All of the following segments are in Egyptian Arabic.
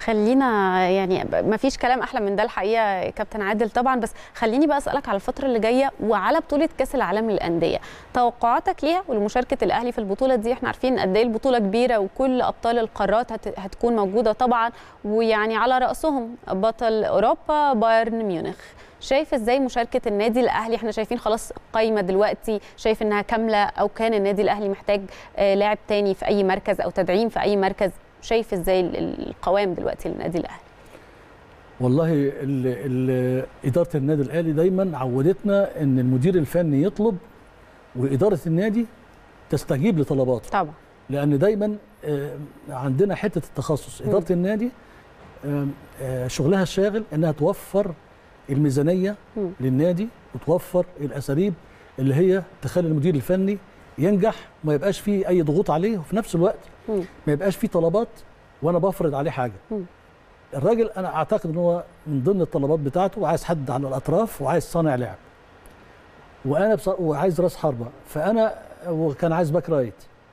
خلينا يعني ما فيش كلام احلى من ده الحقيقه يا كابتن عادل طبعا بس خليني بقى اسالك على الفتره اللي جايه وعلى بطوله كاس العالم للانديه توقعاتك ليها ولمشاركه الاهلي في البطوله دي احنا عارفين قد ايه البطوله كبيره وكل ابطال القارات هت- هتكون موجوده طبعا ويعني على راسهم بطل اوروبا بايرن ميونخ شايف ازاي مشاركه النادي الاهلي احنا شايفين خلاص قايمه دلوقتي شايف انها كامله او كان النادي الاهلي محتاج آه، لاعب تاني في اي مركز او تدعيم في اي مركز شايف ازاي ال- ال- القوام دلوقتي للنادي الاهلي والله ال ال اداره النادي الاهلي دايما عودتنا ان المدير الفني يطلب واداره النادي تستجيب لطلباته طبعا لان دايما آه، عندنا حته التخصص مم. اداره النادي آم، آه، شغلها الشاغل انها توفر الميزانيه مم. للنادي وتوفر الاساليب اللي هي تخلي المدير الفني ينجح وما يبقاش فيه اي ضغوط عليه وفي نفس الوقت مم. ما يبقاش فيه طلبات وانا بفرض عليه حاجه مم. الراجل انا اعتقد ان هو من ضمن الطلبات بتاعته عايز حد على الاطراف وعايز صانع لعب وانا بص... وعايز راس حربه فانا وكان عايز باك رايت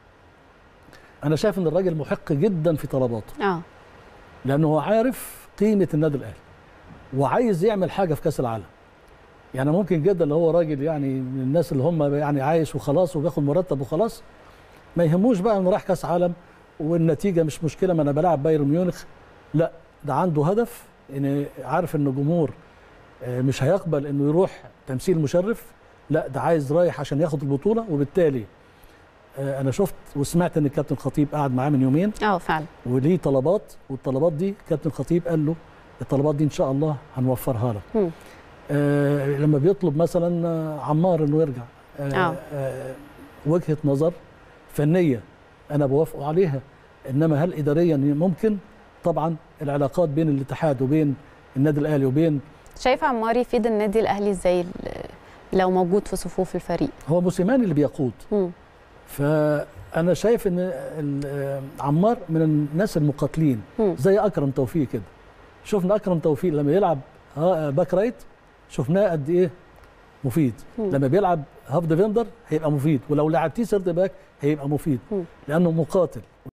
انا شايف ان الراجل محق جدا في طلباته اه لانه هو عارف قيمه النادي الاهلي وعايز يعمل حاجه في كاس العالم يعني ممكن جدا لو هو راجل يعني من الناس اللي هم يعني عايش وخلاص وبياخد مرتب وخلاص ما يهموش بقى انه رايح كاس عالم والنتيجه مش مشكله ما انا بلاعب بايرن ميونخ لا ده عنده هدف ان عارف ان الجمهور آه، مش هيقبل انه يروح تمثيل مشرف لا ده عايز رايح عشان ياخد البطوله وبالتالي آه، انا شفت وسمعت ان الكابتن خطيب قعد معاه من يومين اه فعلا وليه طلبات والطلبات دي كابتن خطيب قال له الطلبات دي ان شاء الله هنوفرها لك مم. آه لما بيطلب مثلا آه، عمار انه يرجع آه. آه آه وجهه نظر فنيه انا بوافقه عليها انما هل اداريا ممكن طبعا العلاقات بين الاتحاد وبين النادي الاهلي وبين شايف عمار يفيد النادي الاهلي ازاي ال- لو موجود في صفوف الفريق هو موسيماني اللي بيقود مم. فانا شايف ان ال- آه، عمار من الناس المقاتلين مم. زي اكرم توفيق كده شفنا اكرم توفيق لما يلعب ها- باك رايت شفناه قد ايه مفيد مم. لما بيلعب هاف ديفندر هيبقى مفيد ولو لعبتيه سيرد باك هيبقى مفيد مم. لانه مقاتل